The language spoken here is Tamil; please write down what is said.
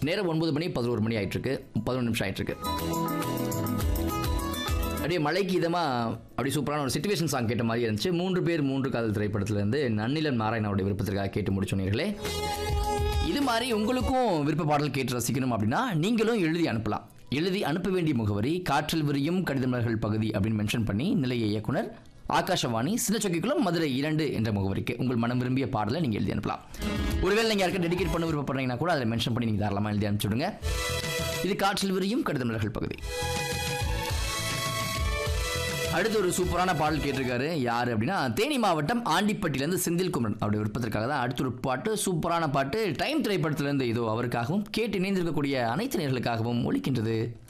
நேரம் ஒன்பது மணி பதினோரு மணி ஆயிட்டு இருக்கு பதினொன்று நிமிஷம் ஆயிட்டு இருக்கு அப்படியே மழைக்கு இதமாக அப்படி சூப்பரான ஒரு சிச்சுவேஷன் சாங் கேட்ட மாதிரி இருந்துச்சு மூன்று பேர் மூன்று காதல் திரைப்படத்திலேருந்து நன்னிலன் நாராயணனுடைய விருப்பத்திற்காக கேட்டு முடிச்சோனீர்களே இது மாதிரி உங்களுக்கும் விருப்ப பாடல் கேட்டு ரசிக்கணும் அப்படின்னா நீங்களும் எழுதி அனுப்பலாம் எழுதி அனுப்ப வேண்டிய முகவரி காற்றில் விரியும் கடிதமலர்கள் பகுதி அப்படின்னு மென்ஷன் பண்ணி நிலைய இயக்குனர் ஆகாஷவாணி சின்னச்சொக்கிக்குளம் மதுரை இரண்டு என்ற முகவரிக்கு உங்கள் மனம் விரும்பிய பாடலை நீங்கள் எழுதி அனுப்பலாம் ஒருவேளை நீங்கள் யாருக்கும் டெடிகேட் பண்ண விருப்பப்படுறீங்கன்னா கூட அதில் மென்ஷன் பண்ணி நீங்கள் தாராளமாக எழுதி அனுப்பிச்சுடுங்க இது காற்றில் விரியும் கடிதமலர்கள் பகுதி அடுத்து ஒரு சூப்பரான பாடல் கேட்டிருக்காரு யார் அப்படின்னா தேனி மாவட்டம் ஆண்டிப்பட்டியிலேருந்து செந்தில் குமரன் அவருடைய விருப்பத்திற்காக தான் அடுத்த ஒரு பாட்டு சூப்பரான பாட்டு டைம் திரைப்படத்திலிருந்து இதோ அவருக்காகவும் கேட்டு இணைந்திருக்கக்கூடிய அனைத்து நேர்களுக்காகவும் ஒழிக்கின்றது